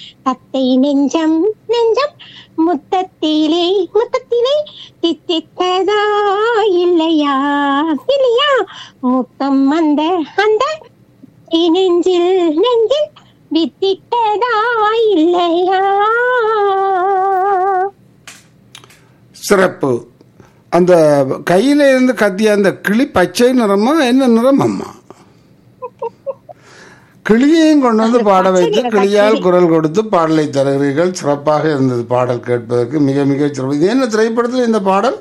தத்தை நெஞ்சம் நெஞ்சம் முத்தத்திலே முத்தத்திலே தித்தித்ததா இல்லையா இல்லையா முத்தம் அந்த அந்த நெஞ்சில் நெஞ்சில் வித்திட்டதா இல்லையா சிறப்பு அந்த கையில இருந்து கத்திய அந்த கிளி பச்சை நிறமா என்ன நிறம் அம்மா கிளியையும் கொண்டு வந்து பாட வைத்து கிளியால் குரல் கொடுத்து பாடலை தருகிறீர்கள் சிறப்பாக இருந்தது பாடல் கேட்பதற்கு மிக மிக சிறப்பு இது என்ன திரைப்படத்தில் இந்த பாடல்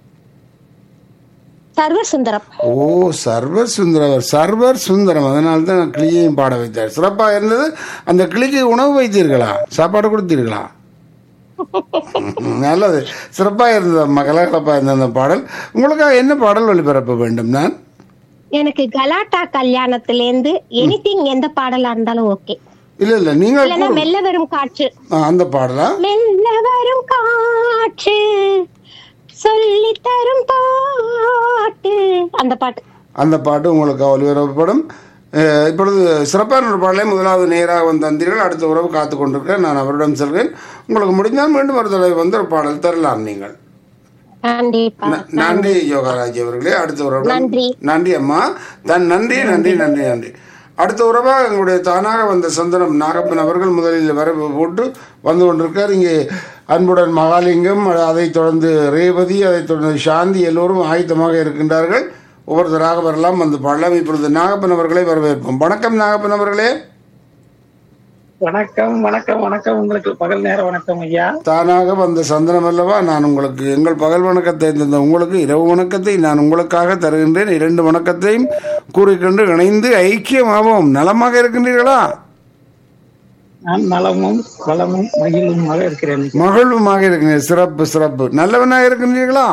சர்வ சுந்தரம் ஓ சர்வர் சுந்தரவர் சர்வர் சுந்தரம் அதனால தான் நான் கிளியையும் பாட வைத்தார் சிறப்பாக இருந்தது அந்த கிளிக்கு உணவு வைத்தீர்களா சாப்பாடு கொடுத்தீர்களா ம், நல்லது சிறப்பாக இருந்தது அம்மா கலகலப்பாக இருந்த அந்த பாடல் உங்களுக்காக என்ன பாடல் ஒளிபரப்ப வேண்டும் நான் எனக்கு கலாட்டா கல்யாணத்துல இருந்து எனிதிங் எந்த பாடலா இருந்தாலும் ஓகே இல்லை இல்லை நீங்கள் இல்லைன்னா மெல்ல வரும் காற்று ஆ, அந்த பாடலா மெல்ல வரும் காற்று சொல்லி தரும் பாட்டு அந்த பாட்டு அந்த பாட்டு உங்களுக்கு ஒளிபரப்பப்படும் அஹ், இப்பொழுது சிறப்பான ஒரு பாடலை முதலாவது நேராக வந்து தந்தீர்கள் அடுத்த உறவு காத்து கொண்டிருக்கிறேன் நான் அவரிடம் செல்கிறேன் உங்களுக்கு முடிந்தால் மீண்டும் ஒரு தடவை வந்து ஒரு பாடல் தரலாம் நீங்கள் கண்டிப்பா ந- நன்றி யோகாராஜ் அவர்களே அடுத்த உறவு நன்றி. நன்றி அம்மா தன் நன்றி நன்றி நன்றி நன்றி அடுத்த உறவாக எங்களுடைய தானாக வந்த சந்தனம் நாகப்பன் அவர்கள் முதலில் வர போட்டு வந்து கொண்டிருக்கார் இங்கே அன்புடன் மகாலிங்கம் அதைத் தொடர்ந்து ரேவதி அதைத் தொடர்ந்து சாந்தி எல்லோரும் ஆயத்தமாக இருக்கின்றார்கள் ஒவ்வொருத்தராக வரலாம் வந்து பாடலாம் இப்பொழுது நாகப்பன் அவர்களை வரவேற்போம் வணக்கம் நாகப்பன் அவர்களே வணக்கம் வணக்கம் வணக்கம் உங்களுக்கு பகல் நேர வணக்கம் ஐயா தானாக வந்த சந்தனம் அல்லவா நான் உங்களுக்கு எங்கள் பகல் வணக்கத்தை தந்த உங்களுக்கு இரவு வணக்கத்தை நான் உங்களுக்காக தருகின்றேன் இரண்டு வணக்கத்தையும் கூறிக்கொண்டு இணைந்து ஐக்கியமாவோம் நலமாக இருக்கின்றீர்களா நான் நலமும் வளமும் மகிழுமாக இருக்கிறேன் மகிழ்வுமாக இருக்கின்றீர்கள் சிறப்பு சிறப்பு நல்லவனாக இருக்கின்றீர்களா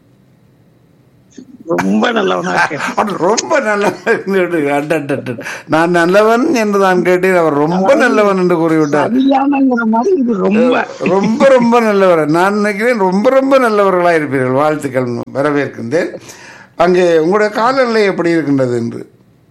ரொம்ப நல்லவனா இருக்கேன் அட, ரொம்ப நல்லவன் என்று- அட, அட, அட. நான் நல்லவன் என்று நான் கேட்டேன் அவர் ரொம்ப நல்லவன் என்று கூறிவிட்டார் சரியானங்கிற மாதிரி இது ரொம்ப ரொம்ப ரொம்ப நல்லவர் நான் நினைக்கிறேன் ரொம்ப ரொம்ப நல்லவர்களாக இருப்பீர்கள் வாழ்த்துக்கள் வரவேற்கின்றேன் அங்கே உங்களுடைய காலநிலை எப்படி இருக்கின்றது என்று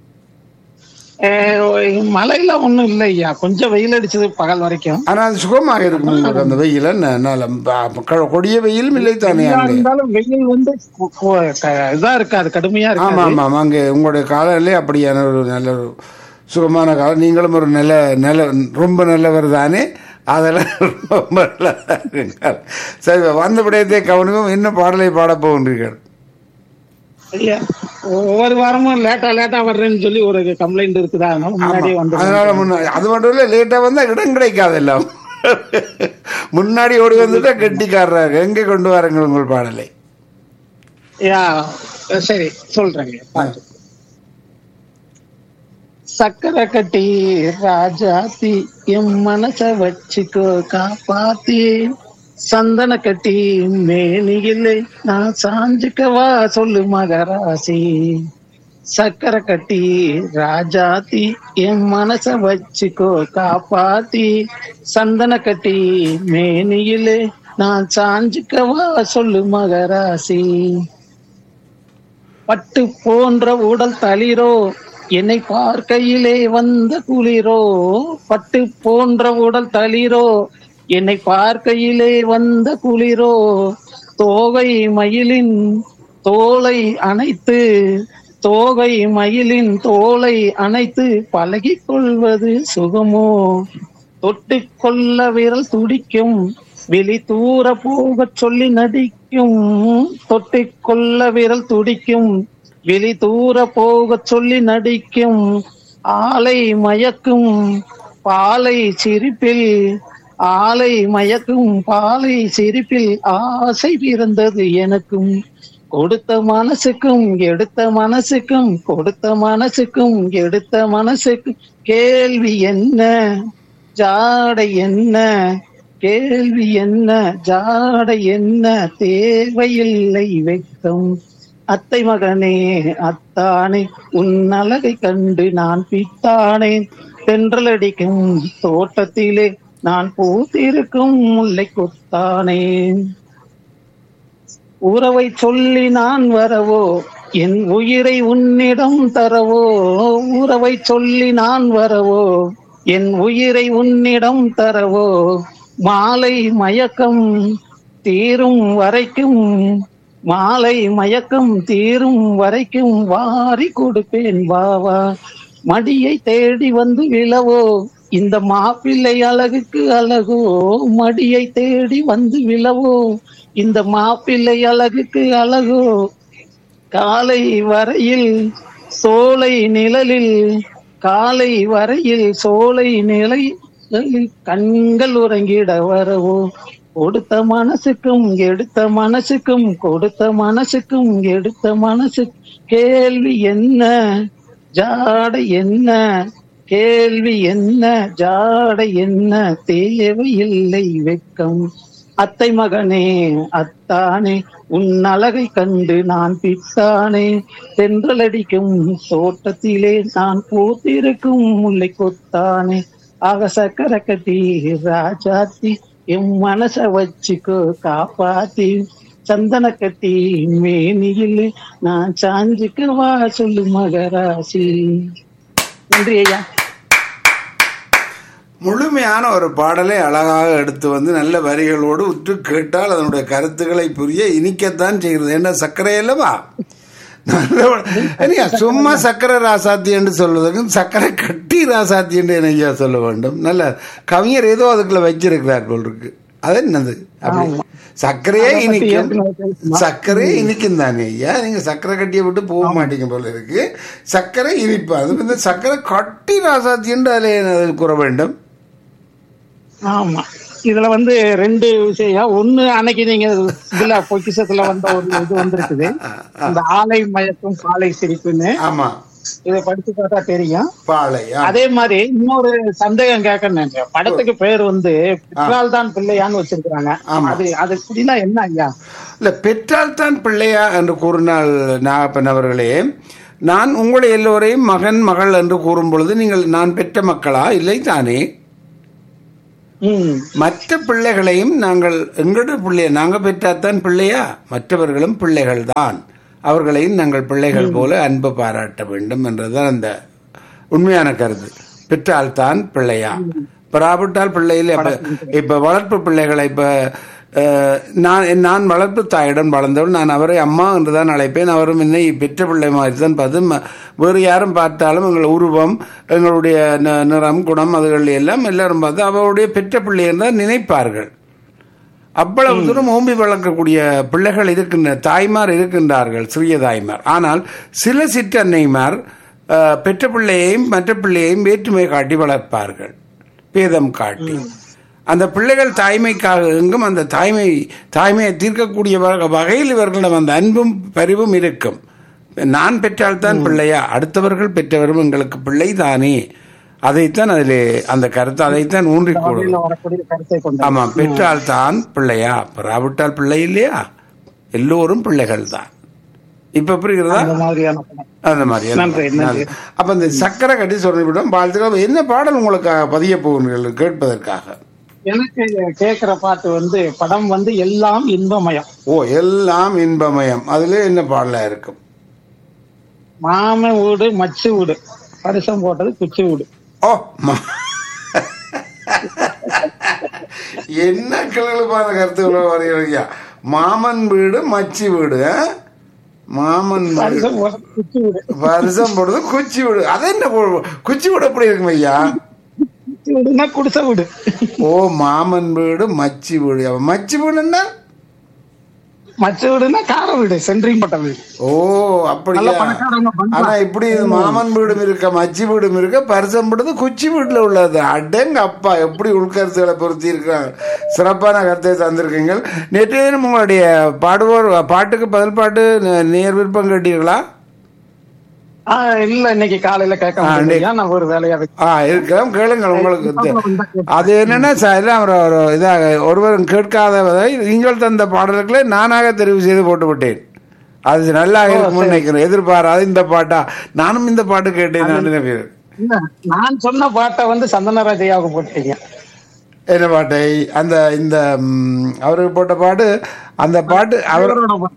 அஹ், மழையில ஒண்ணும் இல்லை ஐயா கொஞ்சம் வெயில் அடிச்சது பகல் வரைக்கும் ஆனால் அது சுகமாக இருக்கும் உங்களுக்கு அந்த வெயில் என்ன நல்ல ப- க- கொடிய வெயிலும் இல்லை தானே எதா அங்கே இருந்தாலும் வெயில் வந்து கு- கு- க- இதா இருக்காது கடுமையா ஆமா இருக்காது ஆமா ஆமா அங்கே உங்களுடைய காலநிலை அப்படியான ஒரு நல்ல ஒரு சுகமான காலம் நீங்களும் ஒரு நல்ல நல்ல ரொம்ப நல்லவர் தானே அதெல்லாம் ரொம்ப நல்லதா இருங்கள். சரி வந்த விடயத்தை கவனிக்கும் என்ன பாடலை பாடப் போகின்றீர்கள் ஐயா ஒவ்வொரு வாரமும் லேட்டா லேட்டா வர்றேன்னு சொல்லி ஒரு கம்ப்ளைண்ட் இருக்குதா அதனால முன்னாடியே வந்து அதனால முன்னாடி அது மட்டும் இல்ல லேட்டா வந்தா இடம் கிடைக்காது எல்லாம் முன்னாடி ஓடி வந்துட்டா கெட்டிக்காரராக எங்க கொண்டு வாருங்கள் உங்கள் பாடலை யா சரி சொல்றேங்க பாட்டு சக்கரை கட்டி ராஜாத்தி என் மனச வச்சுக்கோ காப்பாத்தி சந்தன கட்டி மேனியிலே நான் சாஞ்சுக்கவா சொல்லு மகராசி சக்கரை கட்டி ராஜாத்தி என் மனச வச்சுக்கோ காப்பாத்தி சந்தன கட்டி மேனியிலே நான் சாஞ்சுக்கவா சொல்லு மகராசி பட்டு போன்ற உடல் தளிரோ என்னை பார்க்கையிலே வந்த குளிரோ பட்டு போன்ற உடல் தளிரோ என்னை பார்க்கையிலே வந்த குளிரோ தோகை மயிலின் தோலை அணைத்து தோகை மயிலின் தோலை அணைத்து பழகிக் கொள்வது சுகமோ தொட்டு கொள்ள விரல் துடிக்கும் வெளி தூர போகச் சொல்லி நடிக்கும் தொட்டு கொள்ள விரல் துடிக்கும் வெளி தூர போகச் சொல்லி நடிக்கும் ஆலை மயக்கும் பாலை சிரிப்பில் ஆலை மயக்கும் பாலை சிரிப்பில் ஆசை பிறந்தது எனக்கும் கொடுத்த மனசுக்கும் எடுத்த மனசுக்கும் கொடுத்த மனசுக்கும் எடுத்த மனசுக்கும் கேள்வி என்ன ஜாடை என்ன கேள்வி என்ன ஜாடை என்ன தேவையில்லை வெட்கம் அத்தை மகனே அத்தானே உன் அழகை கண்டு நான் பித்தானேன் தென்றலடிக்கும் தோட்டத்திலே நான் பூத்திருக்கும் முல்லை கொத்தானேன் உறவை சொல்லி நான் வரவோ என் உயிரை உன்னிடம் தரவோ உறவை சொல்லி நான் வரவோ என் உயிரை உன்னிடம் தரவோ மாலை மயக்கம் தீரும் வரைக்கும் மாலை மயக்கம் தீரும் வரைக்கும் வாரி கொடுப்பேன் வாவா மடியை தேடி வந்து விழவோ இந்த மாப்பிள்ளை அழகுக்கு அழகோ மடியை தேடி வந்து விழவோ இந்த மாப்பிள்ளை அழகுக்கு அழகோ காலை வரையில் சோலை நிழலில் காலை வரையில் சோலை நிலை கண்கள் உறங்கிட வரவோ கொடுத்த மனசுக்கும் எடுத்த மனசுக்கும் கொடுத்த மனசுக்கும் எடுத்த மனசு கேள்வி என்ன ஜாடை என்ன கேள்வி என்ன ஜாடை என்ன தேவையில்லை வெட்கம் அத்தை மகனே அத்தானே உன் அழகை கண்டு நான் பித்தானே தென்றலடிக்கும் தோட்டத்திலே நான் பூத்திருக்கும் முல்லை கொத்தானே ஆக சக்கர கட்டி ராஜாத்தி என் மனச வச்சுக்கோ காப்பாத்தி சந்தன கட்டி மேனியில் நான் சாஞ்சுக்கவா சொல்லு மகராசி நன்றி ஐயா முழுமையான ஒரு பாடலை அழகாக எடுத்து வந்து நல்ல வரிகளோடு உற்று கேட்டால் அதனுடைய கருத்துக்களை புரிய இனிக்கத்தான் செய்கிறது என்ன சர்க்கரை அல்லவா ஐயா, சும்மா சக்கரை ராசாத்தி என்று சொல்வதற்கும் சக்கரை கட்டி ராசாத்தி என்று ஐயா சொல்ல வேண்டும் நல்ல கவிஞர் ஏதோ அதுக்குள்ள வச்சிருக்கிறார் போல் இருக்கு அது என்னது அப்படி சர்க்கரையே அதை பத்தி இனிக்கும் ஏற்கனவே பேசினோம். சர்க்கரையே இனிக்கும் தானே ஐயா நீங்க சர்க்கரை கட்டியை விட்டு போக மாட்டீங்க போல இருக்கு சர்க்கரை இனிப்பு அது இந்த சர்க்கரை கட்டி ராசாத்தி என்று அதில் அதில் கூற வேண்டும் ஆமா இதுல வந்து ரெண்டு விஷயம் ஒண்ணு அன்னைக்கு நீங்க இதுல பொக்கிஷத்துல வந்த ஒரு இது வந்திருக்குது இந்த ஆலை மயக்கும் பாலை சிரிப்புன்னு ஆமா இதை படிச்சு பார்த்தா தெரியும் பாலை ஆ. அதே மாதிரி இன்னொரு சந்தேகம் கேட்கணும் படத்துக்கு பேர் வந்து பிற்றால் தான் பிள்ளையான்னு வச்சிருக்காங்க ஆமா. அது அது அப்படின்னா என்ன ஐயா இல்ல பெற்றால் தான் பிள்ளையா என்று கூறினால் நாகப்பன் அவர்களே நான் உங்களை எல்லோரையும் மகன் மகள் என்று கூறும் பொழுது நீங்கள் நான் பெற்ற மக்களா இல்லை தானே ம் மற்ற பிள்ளைகளையும் நாங்கள் எங்களோட பிள்ளைய நாங்க பெற்றாத்தான் பிள்ளையா மற்றவர்களும் பிள்ளைகள் தான் அவர்களையும் நாங்கள் பிள்ளைகள் போல அன்பு பாராட்ட வேண்டும் என்றுதான் அந்த உண்மையான கருத்து பெற்றால்தான் பிள்ளையா பராவிட்டால் பிள்ளையில் இப்ப இப்ப வளர்ப்பு பிள்ளைகளை இப்ப அஹ், நான் நான் வளர்ப்பு தாயிடம் வளர்ந்தவள் நான் அவரை அம்மா என்று தான் அழைப்பேன் அவரும் என்னை பெற்ற பிள்ளை மாதிரி தான் பார்த்து ம- வேறு யாரும் பார்த்தாலும் எங்கள் உருவம் எங்களுடைய ந- நிறம் குணம் அதுகள் எல்லாம் எல்லாரும் பார்த்து அவருடைய பெற்ற பிள்ளை என்றால் நினைப்பார்கள் அவ்வளவு தூரம் ஓம்பி வளர்க்கக்கூடிய பிள்ளைகள் இருக்கின்ற தாய்மார் இருக்கின்றார்கள் சிறிய தாய்மார் ஆனால் சில சிற்றன்னைமார் அஹ், பெற்ற பிள்ளையையும் மற்ற பிள்ளையையும் வேற்றுமை காட்டி வளர்ப்பார்கள் பேதம் காட்டி அந்த பிள்ளைகள் தாய்மைக்காக எங்கும் அந்த தாய்மை தாய்மையை தீர்க்கக்கூடிய வக- வகையில் இவர்களிடம் அந்த அன்பும் பரிவும் இருக்கும் நான் பெற்றால்தான் பிள்ளையா அடுத்தவர்கள் பெற்றவரும் எங்களுக்கு பிள்ளை தானே அதைத்தான் அதிலே அந்த கருத்து அதைத்தான் ஊன்றிக் கொள்ளும் இதுல வரக்கூடிய கருத்தை கொண்ட ஆமா பெற்றால் தான் பிள்ளையா பெறாவிட்டால் பிள்ளை இல்லையா எல்லோரும் பிள்ளைகள் தான் இப்ப புரிகிறதா அந்த மாதிரியான படம் அந்த மாதிரி நன்றி, நன்றி. அப்ப இந்த சக்கரை கட்டி சொல்லிவிடும் வாழ்த்துக்கள் என்ன பாடல் உங்களுக்கு பதிய போகிறீர்கள் கேட்பதற்காக எனக்கு கேக்குற பாட்டு வந்து படம் வந்து எல்லாம் இன்பமயம் ஓ எல்லாம் இன்பமயம் அதுல என்ன பாடலா இருக்கும் மாம வீடு மச்சு வீடு பரிசம் போட்டது குச்சி வீடு ஓ மா- என்ன கிளப்பான கருத்துக்களை வருகிறீங்க மாமன் வீடு மச்சி வீடு ஆ? மாமன் வீடு பரிசம் போட்டது குச்சி வீடு வருஷம் போடுறது குச்சி வீடு அது என்ன கு- குச்சி வீடு எப்படி இருக்கும் ஐயா குச்சி வீடுன்னா குடிசை வீடு ஓ மாமன் வீடு மச்சி வீடு அப்ப மச்சி வீடுன்னா மச்ச வீடுன்னா கார வீடு சென்ட்ரிங் போட்ட வீடு ஓ அப்படியா நல்ல பணக்காரங்க பங்களா. ஆனா இப்படி இது மாமன் வீடும் இருக்க மச்சி வீடும் இருக்க பரிசம் போடுறது குச்சி வீட்டுல உள்ளது அடங்க அப்பா எப்படி உள்கருத்துக்களை பொருத்தி இருக்காங்க சிறப்பான கருத்தை தந்திருக்கீங்க நேற்று தினம் உங்களுடைய பாடுவோர் பாட்டுக்கு பதில் பாட்டு நே- நேர் விருப்பம் கேட்டீர்களா ஆஹ் இல்ல இன்னைக்கு காலையில கேட்க முடியாது நான் ஒரு வேலையா வச்சு ஆ இருக்கிறோம் கேளுங்கள் உங்களுக்கு தெ- அது என்னன்னா சார் எல்லாம் ஒரு ஒரு இதாக ஒருவரும் கேட்காதவதை நீங்கள் தந்த பாடல்களை நானாக தெரிவு செய்து போட்டு விட்டேன் அது நல்லா இருக்கும்னு நினைக்கிறேன் எதிர்பாராது இந்த பாட்டா நானும் இந்த பாட்டு கேட்டேன் நான் பேர் இல்ல, நான் சொன்ன பாட்டை வந்து சந்தனராஜையாவுக்கு போட்டீங்க என்ன பாட்டை அந்த இந்த ம், அவருக்கு போட்ட பாட்டு அந்த பாட்டு அவர் அவரோட பாட்டு.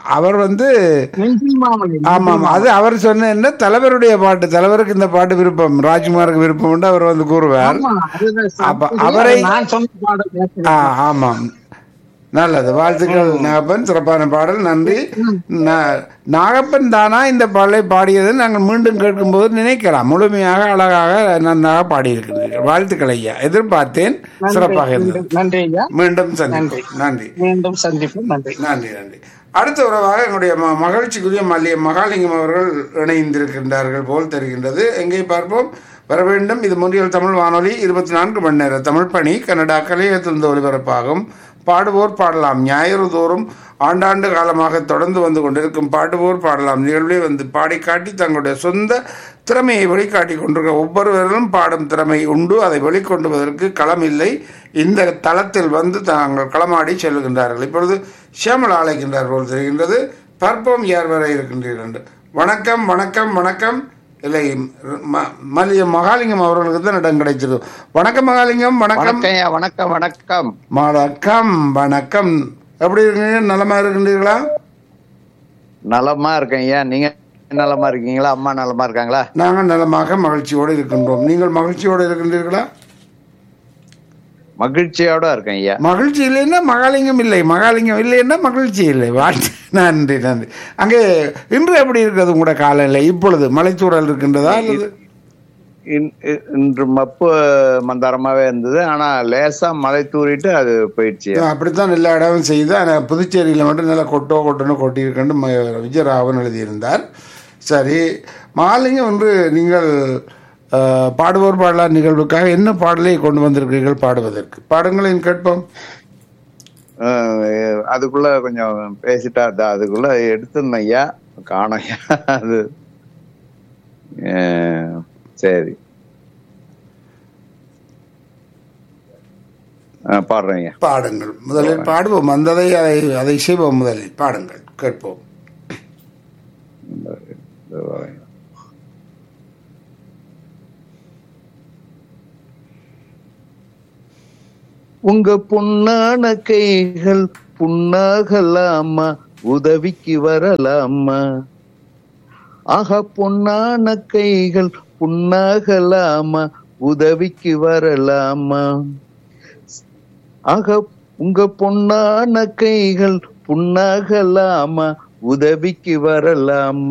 அவர் வந்து நெஞ்சில் மாமலை ஆமாம் அது அவர் சொன்ன என்ன தலைவருடைய பாட்டு தலைவருக்கு இந்த பாட்டு விருப்பம் ராஜ்குமாருக்கு விருப்பம் உண்டு அவர் வந்து கூறுவார் ஆமா, அதுதான் அப்ப சாப்பிட்டு அவரை- நான் சொன்ன பாடல் கேட்கிறேன். ஆ, ஆமாம் நல்லது வாழ்த்துக்கள் நாகப்பன் சிறப்பான பாடல் நன்றி நா- நாகப்பன் தானா இந்த பாடலை பாடியது நாங்கள் மீண்டும் கேட்கும்போது நினைக்கலாம் முழுமையாக அழகாக நன்றாக பாடியிருக்கிறீர்கள் வாழ்த்துக்கள் ஐயா எதிர்பார்த்தேன் சிறப்பாக இருந்தது நன்றி ஐயா மீண்டும் சந்திப்போம் நன்றி மீண்டும் சந்திப்போம் நன்றி நன்றி நன்றி அடுத்த உறவாக என்னுடைய ம- மகிழ்ச்சிக்குரிய மல்லிய மகாலிங்கம் அவர்கள் இணைந்திருக்கின்றார்கள் போல் தெரிகின்றது எங்கே பார்ப்போம் வர வேண்டும் இது முன்றியல் தமிழ் வானொலி இருபத்தி நான்கு மணி நேர தமிழ் பணி கன்னடா கலையத்திலிருந்து ஒலிபரப்பாகும் பாடுவோர் பாடலாம் ஞாயிறு தோறும் ஆண்டாண்டு காலமாக தொடர்ந்து வந்து கொண்டிருக்கும் பாடுவோர் பாடலாம் நிகழ்வை வந்து பாடி காட்டி தங்களுடைய சொந்த திறமையை வெளிக்காட்டி கொண்டிருக்க ஒவ்வொருவரும் பாடும் திறமை உண்டு அதை வெளிக்கொண்டுவதற்கு களம் இல்லை இந்த தளத்தில் வந்து தாங்கள் களமாடி செல்கின்றார்கள் இப்பொழுது ஷியாமலா அழைக்கின்றார் போல் தெரிகின்றது பார்ப்போம் யார் வரை இருக்கின்றீர்கள் என்று. வணக்கம் வணக்கம் வணக்கம் இல்லை ம- மல்லிய மகாலிங்கம் அவர்களுக்கு தான் இடம் கிடைச்சது வணக்கம் மகாலிங்கம் வணக்கம் வணக்கம் ஐயா வணக்கம் வணக்கம் வணக்கம் வணக்கம் எப்படி இருக்கீங்க நலமா இருக்கின்றீர்களா நலமா இருக்கேன் ஐயா நீங்க நலமா இருக்கீங்களா அம்மா நலமா இருக்காங்களா நாங்கள் நலமாக மகிழ்ச்சியோடு இருக்கின்றோம் நீங்கள் மகிழ்ச்சியோடு இருக்கின்றீர்களா மகிழ்ச்சியோட இருக்கேன் ஐயா மகிழ்ச்சி இல்லைன்னா மகாலிங்கம் இல்லை மகாலிங்கம் இல்லைன்னா மகிழ்ச்சி இல்லை வாழ்த்து நன்றி நன்றி அங்கே இன்று எப்படி இருக்கிறது உங்களோட காலையில் இப்பொழுது மலைச்சூழல் இருக்கின்றதா அல்லது இன்- இ- இன்று மப்பு மந்தாரமாவே இருந்தது ஆனா லேசா மழை தூறிட்டு அது போயிடுச்சு ஐயா. அப்படித்தான் எல்லா இடமும் செய்து ஆனால் புதுச்சேரியில் மட்டும் நல்லா கொட்டோ கொட்டோன்னு கொட்டியிருக்கேன்னு ம- விஜயராகவன் எழுதியிருந்தார் சரி மகாலிங்கம் ஒன்று நீங்கள் அஹ், பாடுவோர் பாடலார் நிகழ்வுக்காக என்ன பாடலை கொண்டு வந்திருக்கிறீர்கள் பாடுவதற்கு பாடுங்களேன் கேட்போம் அஹ், அதுக்குள்ள கொஞ்சம் பேசிட்டா அது- அதுக்குள்ள எடுத்துருந்தேன் ஐயா காணோம் ஐயா அது அஹ், சரி அஹ், பாடுறேன் ஐயா பாடுங்கள் முதலில் பாடுவோம் வந்ததை அதை அதை செய்வோம் முதலில் பாடுங்கள் கேட்போம் இதோ வரேன். உங்க பொன்னான கைகள் புண்ணாகலாமா உதவிக்கு வரலாமா ஆக பொன்னான கைகள் புண்ணாகலாமா உதவிக்கு வரலாமா ஆக உங்க பொன்னான கைகள் புண்ணாகலாமா உதவிக்கு வரலாம்